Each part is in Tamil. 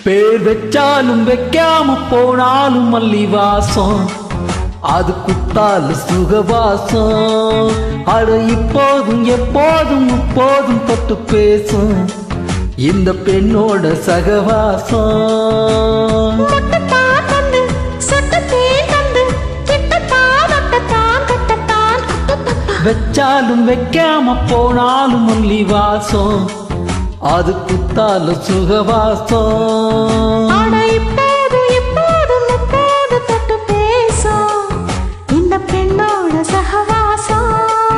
பேர் வச்சாலும் வைக்காம போனாலும் மல்லி வாசம் அது குத்தால் சுகவாசம் அட இப்போதும் எப்போதும் இப்போதும் தொட்டு பேசும் இந்த பெண்ணோட சகவாசம் முட்டத்தான் தந்து, சொட்டத்தேன் தந்து, கிட்டத்தான் வட்டத்தான் கட்டத்தான் குட்டத்தப்பா. வச்சாலும் வைக்காம போனாலும் மல்லி வாசம் அது குத்தால சுகவாசம் ஆட இப்போது இப்போது முப்போது தொட்டு பேசும் இந்த பெண்ணோட சகவாசம்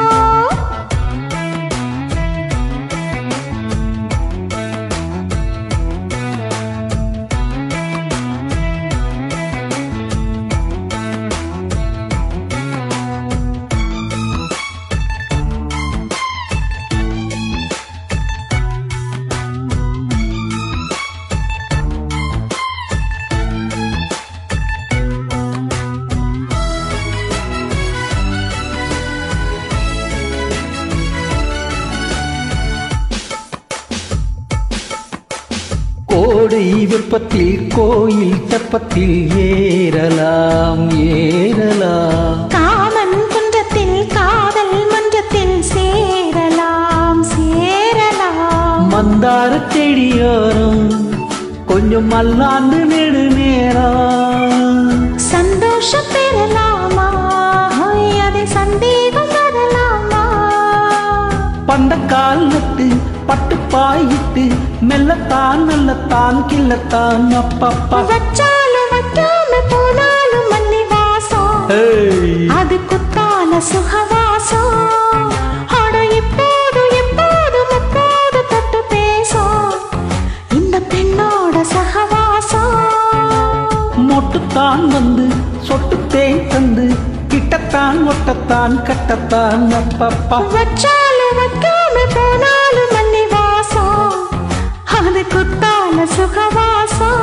கோடை வெப்பத்தில் கோயில் தெப்பத்தில் ஏறலாம் ஏறலாம் காமன் குன்றத்தில் காதல் மன்றத்தில் சேரலாம் சேரலாம் மந்தார செடியோரம் கொஞ்சம் மல்லாந்து நெடு நேரம் சந்தோஷம் பெறலாமா ஹோய், அதை சந்தேகம் வரலாமா பந்தக்கால் நட்டு பட்டு பாயிட்டு மெல்லத்தான் நல்லத்தான் கிள்ளத்தான் அப்பப்பா வச்சாலும் வைக்காம போனாலும் மல்லி வாசம் ஏய், அது குத்தால சுகவாசம் அட இப்போது எப்போது எப்போது தொட்டு பேசும் இந்த பெண்ணோட சகவாசம் மொட்டுத்தான் வந்து சொட்டு தேன் தந்து கிட்டத்தான் ஒட்டத்தான் கட்டத்தான் அப்பப்பா வச்சாலும் வைக்காம போனாலும் மல்லி வாசம் அது குத்தால சுகவாசம்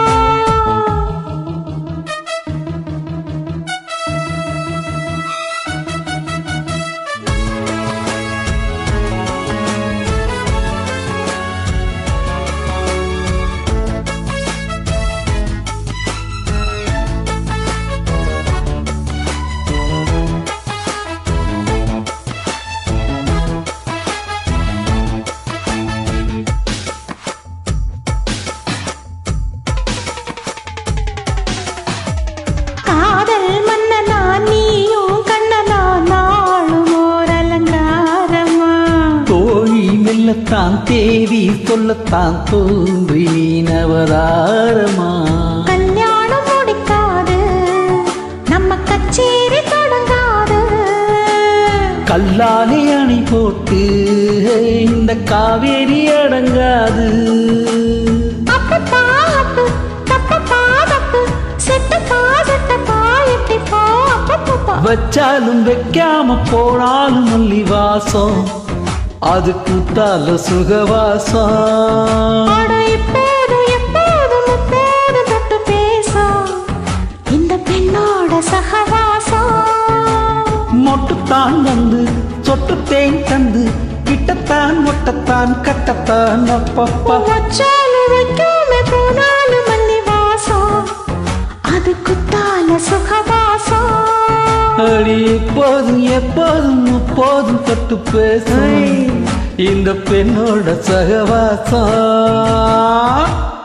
காதல் மன்னனா நீயும் கண்ணனா நாளும் ஓர் அலங்காரமா தோழி மெல்லத்தான் தேவி சொல்லத்தான் தோன்றி நவதாரமா கல்யாணம் முடிக்காது நம்ம கச்சேரி தொடங்காது கல்லாலே அணை போட்டு இந்த காவேரி அடங்காது அப்பப்பா அப்பு தப்பப்பா தப்பு செட்டப்பா செட்டப்பா எட்டிப்பா அப்பப்பப்பா வச்சாலும் வைக்காம போனாலும் மல்லி வாசம் அது கூத்தால சுகவாசம் ஆட இப்போது எப்போதும் எப்போது தொட்டு பேசும் இந்த பெண்ணோட சகவாசம் மொட்டுத்தான் வந்து சொட்டு தேன் தந்து கிட்டத்தான் ஒட்டத்தான் கட்டத்தான் அப்பப்பா வச்சாலும் வைக்காம போனாலும் மல்லி வாசம் அது குத்தால சுகவாசம் அடி எப்போதும் எப்போதும் எப்போதும் தொட்டு பேசும் இந்த பெண்ணோட சகவாசம்